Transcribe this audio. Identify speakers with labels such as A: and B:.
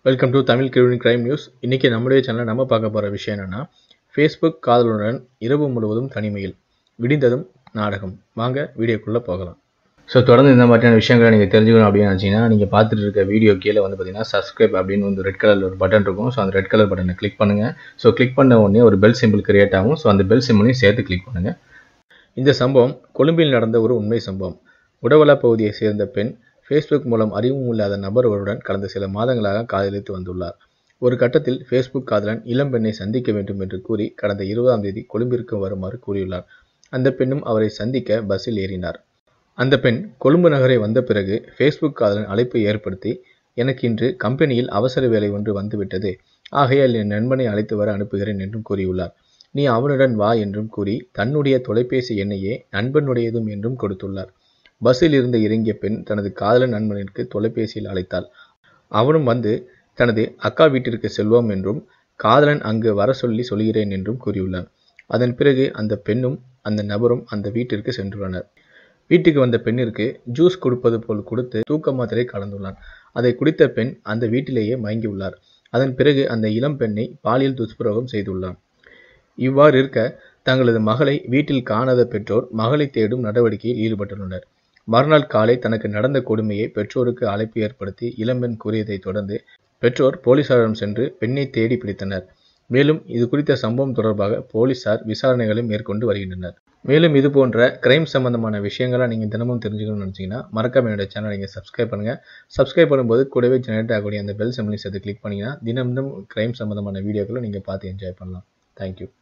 A: welcome to Tamil criminal crime news இன்றைக்கி நம்முடைய சேனலில் நம்ம பார்க்க போகிற விஷயம் என்னென்னா ஃபேஸ்புக் காதலுடன் இரவு முழுவதும் தனிமையில் விடிந்ததும் நாடகம் வாங்க வீடியோக்குள்ளே போகலாம் ஸோ தொடர்ந்து இந்த மாதிரியான விஷயங்களை நீங்கள் தெரிஞ்சுக்கணும் அப்படின்னு நினச்சிங்கன்னா நீங்கள் பார்த்துட்டு இருக்க வீடியோ கீழே வந்து பார்த்தீங்கன்னா சப்ஸ்கிரைப் அப்படின்னு வந்து ரெட் கலரில் ஒரு பட்டன் இருக்கும் ஸோ அந்த ரெட் கலர் பட்டனை கிளிக் பண்ணுங்கள் ஸோ கிளிக் பண்ண உடனே ஒரு பெல் சிம்பிள் கிரியேட் ஆகும் ஸோ அந்த பெல் சிம்பிளையும் சேர்த்து கிளிக் பண்ணுங்கள் இந்த சம்பவம் கொழும்பில் நடந்த ஒரு உண்மை சம்பவம் உடவலா பகுதியை சேர்ந்த பெண் ஃபேஸ்புக் மூலம் அறிவும் இல்லாத நபர் ஒருவருடன் கடந்த சில மாதங்களாக காதலித்து வந்துள்ளார் ஒரு கட்டத்தில் ஃபேஸ்புக் காதலன் இளம் பெண்ணை சந்திக்க வேண்டும் என்று கூறி கடந்த இருபதாம் தேதி கொழும்பிற்கு வருமாறு கூறியுள்ளார் அந்த பெண்ணும் அவரை சந்திக்க பஸ்ஸில் ஏறினார் அந்த பெண் கொழும்பு நகரை வந்த பிறகு ஃபேஸ்புக் காதலன் அழைப்பை ஏற்படுத்தி எனக்கு இன்று கம்பெனியில் அவசர வேலை ஒன்று வந்துவிட்டது ஆகையால் என் நண்பனை அழைத்து வர அனுப்புகிறேன் என்றும் கூறியுள்ளார் நீ அவனுடன் வா என்றும் கூறி தன்னுடைய தொலைபேசி எண்ணையே நண்பனுடையதும் என்றும் கொடுத்துள்ளார் பஸ்ஸில் இருந்து இறங்கிய பெண் தனது காதலன் நண்பனிற்கு தொலைபேசியில் அழைத்தாள் அவனும் வந்து தனது அக்கா வீட்டிற்கு செல்வோம் என்றும் காதலன் அங்கு வர சொல்லி சொல்கிறேன் என்றும் கூறியுள்ளார் அதன் பிறகு அந்த பெண்ணும் அந்த நபரும் அந்த வீட்டிற்கு சென்றுள்ளனர் வீட்டுக்கு வந்த பெண்ணிற்கு ஜூஸ் கொடுப்பது போல் கொடுத்து தூக்க மாத்திரை கலந்துள்ளான் அதை குடித்த பெண் அந்த வீட்டிலேயே மயங்கியுள்ளார் அதன் பிறகு அந்த இளம் பெண்ணை பாலியல் துஷ்பிரயோகம் செய்துள்ளான் இவ்வாறு இருக்க தங்களது மகளை வீட்டில் காணாத பெற்றோர் மகளை தேடும் நடவடிக்கையில் ஈடுபட்டுள்ளனர் மறுநாள் காலை தனக்கு நடந்த கொடுமையை பெற்றோருக்கு அழைப்பு ஏற்படுத்தி இளம்பெண் கூறியதை தொடர்ந்து பெற்றோர் போலீசாரிடம் சென்று பெண்ணை தேடி பிடித்தனர் மேலும் இது குறித்த சம்பவம் தொடர்பாக போலீசார் விசாரணைகளை மேற்கொண்டு வருகின்றனர் மேலும் இது போன்ற கிரைம் சம்பந்தமான விஷயங்களை நீங்கள் தினமும் தெரிஞ்சுக்கணும்னு நினச்சிங்கன்னா மறக்காம என்னோட சேனலை நீங்கள் சப்ஸ்கிரைப் பண்ணுங்கள் சப்ஸ்கிரைப் பண்ணும்போது கூடவே ஜெனரேட் ஆகக்கூடிய அந்த பெல் சிம்லையும் சேர்த்து கிளிக் பண்ணிங்கன்னா தினம் தினம் கிரைம் சம்பந்தமான வீடியோக்களை நீங்கள் பார்த்து என்ஜாய் பண்ணலாம் தேங்க்யூ